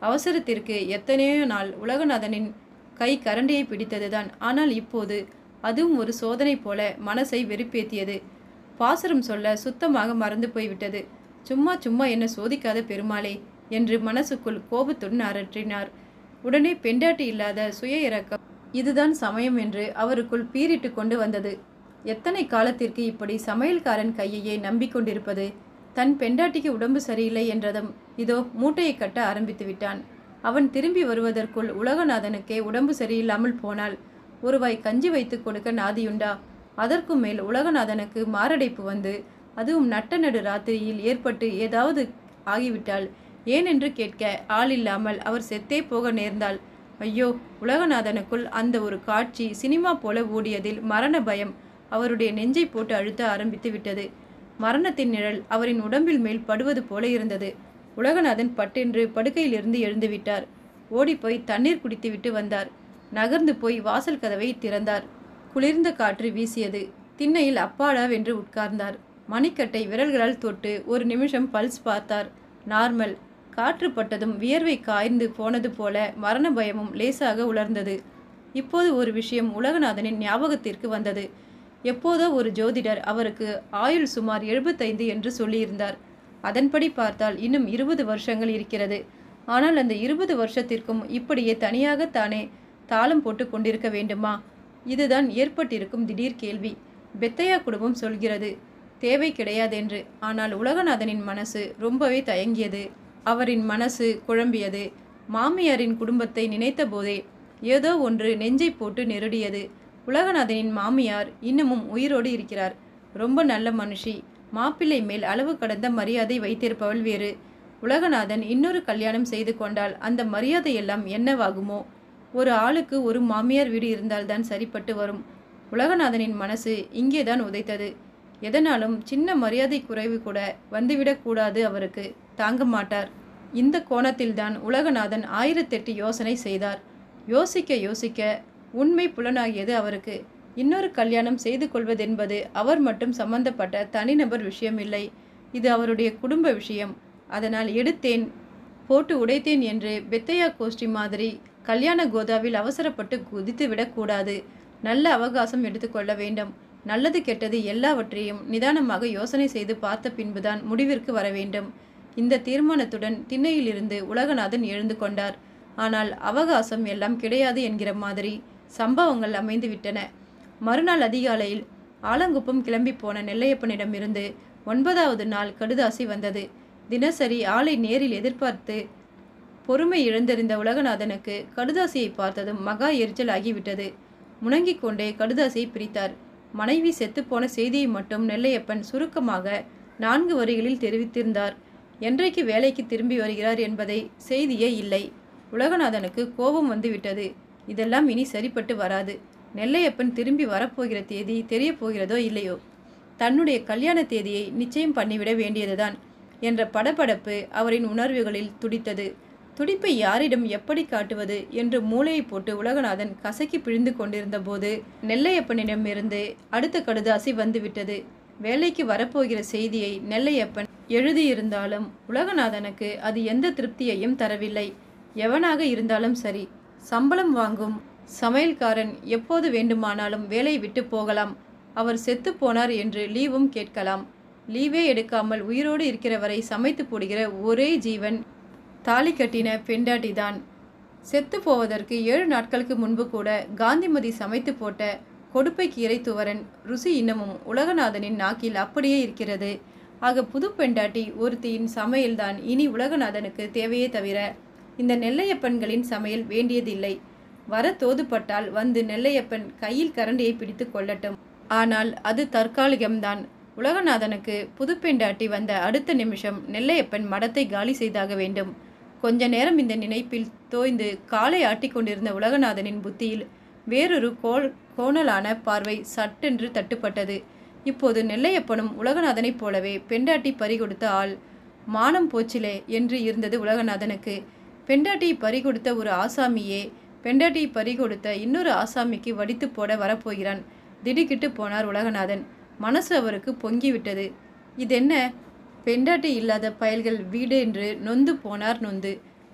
அவசரத்திற்கு எத்தனையோ நாள் உலகநாதனின் கை கரண்டியை பிடித்ததுதான் ஆனால் இப்போது அதுவும் ஒரு சோதனை போல மனசை வெறுப்பேத்தியது பாசுரம் சொல்ல சுத்தமாக மறந்து போய்விட்டது சும்மா சும்மா என்ன சோதிக்காத பெருமாளே என்று மனசுக்குள் கோபத்துடன் அரற்றினார் உடனே பெண்டாட்டி இல்லாத சுய இறக்கம் இதுதான் சமயம் என்று அவருக்குள் பீறிட்டு கொண்டு வந்தது எத்தனை காலத்திற்கு இப்படி சமையல்காரன் கையையே நம்பிக்கொண்டிருப்பது தன் பெண்டாட்டிக்கு உடம்பு சரியில்லை என்றதும் இதோ மூட்டையை கட்ட ஆரம்பித்து விட்டான் அவன் திரும்பி வருவதற்குள் உலகநாதனுக்கே உடம்பு சரியில்லாமல் போனால் ஒருவாய் கஞ்சி வைத்து கொடுக்க நாதியுண்டா அதற்கும் மேல் உலகநாதனுக்கு மாரடைப்பு வந்து அதுவும் நட்ட நடு ராத்திரியில் ஏற்பட்டு ஏதாவது ஆகிவிட்டால் ஏனென்று கேட்க ஆள் இல்லாமல் அவர் செத்தே போக நேர்ந்தால் ஐயோ உலகநாதனுக்குள் அந்த ஒரு காட்சி சினிமா போல ஓடியதில் மரண பயம் அவருடைய நெஞ்சை போட்டு அழுத்த ஆரம்பித்து விட்டது மரணத்தின் நிழல் அவரின் உடம்பில் மேல் படுவது போல இருந்தது உலகநாதன் பட்டென்று படுக்கையிலிருந்து எழுந்துவிட்டார் ஓடிப்போய் தண்ணீர் குடித்துவிட்டு வந்தார் நகர்ந்து போய் வாசல் கதவை திறந்தார் குளிர்ந்த காற்று வீசியது திண்ணையில் அப்பாடா வென்று உட்கார்ந்தார் மணிக்கட்டை விரல்களால் தொட்டு ஒரு நிமிஷம் பல்ஸ் பார்த்தார் நார்மல் காற்று பட்டதும் வியர்வை காய்ந்து போனது போல மரண பயமும் லேசாக உலர்ந்தது இப்போது ஒரு விஷயம் உலகநாதனின் ஞாபகத்திற்கு வந்தது எப்போதோ ஒரு ஜோதிடர் அவருக்கு ஆயுள் சுமார் எழுபத்தைந்து என்று சொல்லியிருந்தார் அதன்படி பார்த்தால் இன்னும் இருபது வருஷங்கள் இருக்கிறது ஆனால் அந்த இருபது வருஷத்திற்கும் இப்படியே தனியாகத்தானே தாளம் போட்டு கொண்டிருக்க வேண்டுமா இதுதான் ஏற்பட்டிருக்கும் திடீர் கேள்வி பெத்தையா குடும்பம் சொல்கிறது தேவை கிடையாதென்று ஆனால் உலகநாதனின் மனசு ரொம்பவே தயங்கியது அவரின் மனசு குழம்பியது மாமியாரின் குடும்பத்தை நினைத்தபோதே ஏதோ ஒன்று நெஞ்சை போட்டு நெருடியது உலகநாதனின் மாமியார் இன்னமும் உயிரோடு இருக்கிறார் ரொம்ப நல்ல மனுஷி மாப்பிள்ளை மேல் அளவு கடந்த மரியாதை வைத்திருப்பவள் வேறு உலகநாதன் இன்னொரு கல்யாணம் செய்து கொண்டால் அந்த மரியாதையெல்லாம் என்னவாகுமோ ஒரு ஆளுக்கு ஒரு மாமியார் வீடு இருந்தால்தான் சரிப்பட்டு வரும் உலகநாதனின் மனசு இங்கேதான் உதைத்தது எதனாலும் சின்ன மரியாதை குறைவு கூட வந்துவிடக்கூடாது அவருக்கு தாங்க மாட்டார் இந்த கோணத்தில்தான் உலகநாதன் ஆயிரத்தெட்டு யோசனை செய்தார் யோசிக்க யோசிக்க உண்மை புலனாகியது அவருக்கு இன்னொரு கல்யாணம் செய்து கொள்வதென்பது அவர் மட்டும் சம்பந்தப்பட்ட தனிநபர் விஷயம் இல்லை இது அவருடைய குடும்ப விஷயம் அதனால் எடுத்தேன் போட்டு உடைத்தேன் என்று பெத்தையா கோஷ்டி மாதிரி கல்யாண கோதாவில் அவசரப்பட்டு குதித்து விடக்கூடாது நல்ல அவகாசம் எடுத்துக்கொள்ள வேண்டும் நல்லது கெட்டது எல்லாவற்றையும் நிதானமாக யோசனை செய்து பார்த்த பின்புதான் முடிவிற்கு வர வேண்டும் இந்த தீர்மானத்துடன் திண்ணையிலிருந்து உலகநாதன் எழுந்து கொண்டார் ஆனால் அவகாசம் எல்லாம் கிடையாது என்கிற மாதிரி சம்பவங்கள் அமைந்துவிட்டன மறுநாள் அதிகாலையில் ஆலங்குப்பம் கிளம்பி போன நெல்லையப்பனிடமிருந்து ஒன்பதாவது நாள் கடுதாசி வந்தது தினசரி ஆளை நேரில் எதிர்பார்த்து பொறுமை இழந்தறிந்த உலகநாதனுக்கு கடுதாசியை பார்த்ததும் மகா எரிச்சல் ஆகிவிட்டது முணங்கிக் கொண்டே கடுதாசியை பிரித்தார் மனைவி செத்துப்போன செய்தியை மட்டும் நெல்லையப்பன் சுருக்கமாக நான்கு வரிகளில் தெரிவித்திருந்தார் என்றைக்கு வேலைக்கு திரும்பி வருகிறார் என்பதை செய்தியே இல்லை உலகநாதனுக்கு கோபம் வந்துவிட்டது இதெல்லாம் இனி சரிப்பட்டு வராது நெல்லையப்பன் திரும்பி வரப்போகிற தேதி தெரியப் போகிறதோ இல்லையோ தன்னுடைய கல்யாண தேதியை நிச்சயம் பண்ணிவிட வேண்டியதுதான் என்ற படபடப்பு அவரின் உணர்வுகளில் துடித்தது துடிப்பை யாரிடம் எப்படி காட்டுவது என்று மூளையை போட்டு உலகநாதன் கசக்கி பிழிந்து கொண்டிருந்த போது நெல்லையப்பனிடமிருந்து அடுத்த கடுதாசி வந்துவிட்டது வேலைக்கு வரப்போகிற செய்தியை நெல்லையப்பன் எழுதியிருந்தாலும் உலகநாதனுக்கு அது எந்த திருப்தியையும் தரவில்லை எவனாக இருந்தாலும் சரி சம்பளம் வாங்கும் சமையல்காரன் எப்போது வேண்டுமானாலும் வேலை விட்டு போகலாம் அவர் செத்து போனார் என்று லீவும் கேட்கலாம் லீவே எடுக்காமல் உயிரோடு இருக்கிற வரை சமைத்து போடுகிற ஒரே ஜீவன் தாலி கட்டின பெண்டாட்டிதான் செத்து போவதற்கு ஏழு நாட்களுக்கு முன்பு கூட காந்திமதி சமைத்து போட்ட கொடுப்பை கீரை துவரன் ருசி இன்னமும் உலகநாதனின் நாக்கில் அப்படியே இருக்கிறது ஆக புது பெண்டாட்டி ஒருத்தியின் சமையல்தான் இனி உலகநாதனுக்கு தேவையே தவிர இந்த நெல்லையப்பன்களின் சமையல் வேண்டியதில்லை வர தோதுப்பட்டால் வந்து நெல்லையப்பன் கையில் கரண்டியை பிடித்து கொள்ளட்டும் ஆனால் அது தற்காலிகம்தான் உலகநாதனுக்கு புதுப்பெண்டாட்டி வந்த அடுத்த நிமிஷம் நெல்லையப்பன் மடத்தை காலி செய்தாக வேண்டும் கொஞ்ச நேரம் இந்த நினைப்பில் தோய்ந்து காலை ஆட்டிக்கொண்டிருந்த உலகநாதனின் புத்தியில் வேறொரு கோல் கோணலான பார்வை சட்டென்று தட்டுப்பட்டது இப்போது நெல்லையப்பனும் உலகநாதனைப் போலவே பெண்டாட்டி பறிகொடுத்த ஆள் மானம் போச்சிலே என்று இருந்தது உலகநாதனுக்கு பெண்டாட்டியை பறிகொடுத்த ஒரு ஆசாமியே பெண்டாட்டியை பறிகொடுத்த இன்னொரு ஆசாமிக்கு வடித்து போட வரப்போகிறான் திடுக்கிட்டு போனார் உலகநாதன் மனசு அவருக்கு பொங்கிவிட்டது இதென்ன பெண்டாட்டி இல்லாத பயல்கள் வீடு என்று நொந்து போனார் நொந்து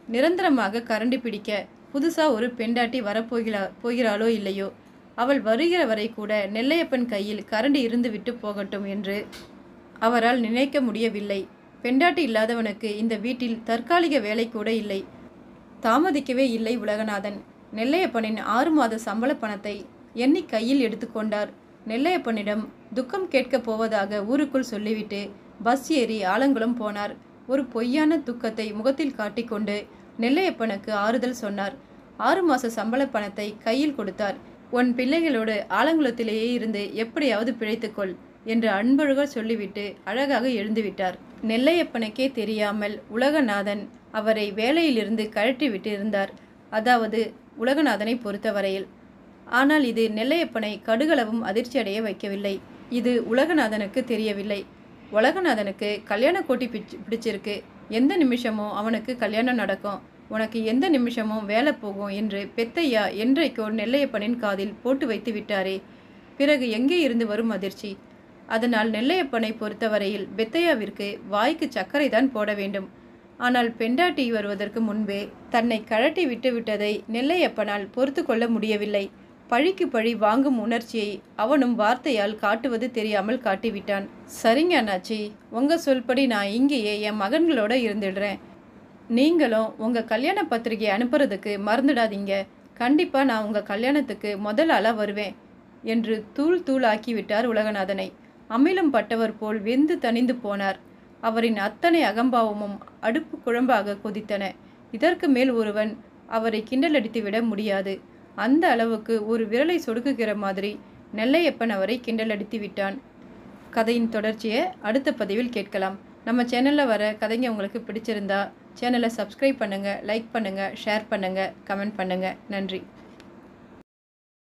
நிரந்தரமாக கரண்டி பிடிக்க புதுசாக ஒரு பெண்டாட்டி வரப்போகிறா போகிறாளோ இல்லையோ அவள் வருகிற வரை கூட நெல்லையப்பன் கையில் கரண்டி இருந்துவிட்டு போகட்டும் என்று அவரால் நினைக்க முடியவில்லை பெண்டாட்டி இல்லாதவனுக்கு இந்த வீட்டில் தற்காலிக வேலை கூட இல்லை தாமதிக்கவே இல்லை உலகநாதன் நெல்லையப்பனின் ஆறு மாத சம்பள பணத்தை எண்ணி கையில் எடுத்துக்கொண்டார் நெல்லையப்பனிடம் துக்கம் கேட்கப் போவதாக ஊருக்குள் சொல்லிவிட்டு பஸ் ஏறி ஆலங்குளம் போனார் ஒரு பொய்யான துக்கத்தை முகத்தில் காட்டிக்கொண்டு நெல்லையப்பனுக்கு ஆறுதல் சொன்னார் ஆறு மாச சம்பள பணத்தை கையில் கொடுத்தார் உன் பிள்ளைகளோடு ஆலங்குளத்திலேயே இருந்து எப்படியாவது பிழைத்துக்கொள் என்று அன்பொழுக சொல்லிவிட்டு அழகாக எழுந்துவிட்டார் நெல்லையப்பனுக்கே தெரியாமல் உலகநாதன் அவரை வேலையிலிருந்து கழற்றி விட்டு இருந்தார் அதாவது உலகநாதனை பொறுத்தவரையில் ஆனால் இது நெல்லையப்பனை கடுகளவும் அதிர்ச்சியடைய வைக்கவில்லை இது உலகநாதனுக்கு தெரியவில்லை உலகநாதனுக்கு கல்யாண கோட்டி பிடிச்சு பிடிச்சிருக்கு எந்த நிமிஷமும் அவனுக்கு கல்யாணம் நடக்கும் உனக்கு எந்த நிமிஷமும் வேலை போகும் என்று பெத்தையா என்றைக்கோ நெல்லையப்பனின் காதில் போட்டு வைத்து விட்டாரே பிறகு எங்கே இருந்து வரும் அதிர்ச்சி அதனால் நெல்லையப்பனை பொறுத்தவரையில் பெத்தையாவிற்கு வாய்க்கு சர்க்கரை தான் போட வேண்டும் ஆனால் பெண்டாட்டி வருவதற்கு முன்பே தன்னை கழட்டி விட்டு விட்டதை நெல்லையப்பனால் பொறுத்து கொள்ள முடியவில்லை பழிக்கு பழி வாங்கும் உணர்ச்சியை அவனும் வார்த்தையால் காட்டுவது தெரியாமல் காட்டிவிட்டான் சரிங்க அண்ணாச்சி உங்க சொல்படி நான் இங்கேயே என் மகன்களோட இருந்துடுறேன் நீங்களும் உங்க கல்யாண பத்திரிகை அனுப்புறதுக்கு மறந்துடாதீங்க கண்டிப்பா நான் உங்க கல்யாணத்துக்கு முதல் ஆளா வருவேன் என்று தூள் தூளாக்கி விட்டார் உலகநாதனை அமிலம் பட்டவர் போல் வெந்து தணிந்து போனார் அவரின் அத்தனை அகம்பாவமும் அடுப்பு குழம்பாக கொதித்தன இதற்கு மேல் ஒருவன் அவரை கிண்டலடித்து விட முடியாது அந்த அளவுக்கு ஒரு விரலை சொடுக்குகிற மாதிரி நெல்லையப்பன் அவரை கிண்டலடித்து விட்டான் கதையின் தொடர்ச்சியை அடுத்த பதிவில் கேட்கலாம் நம்ம சேனலில் வர கதைங்க உங்களுக்கு பிடிச்சிருந்தா சேனலை சப்ஸ்கிரைப் பண்ணுங்கள் லைக் பண்ணுங்கள் ஷேர் பண்ணுங்கள் கமெண்ட் பண்ணுங்கள் நன்றி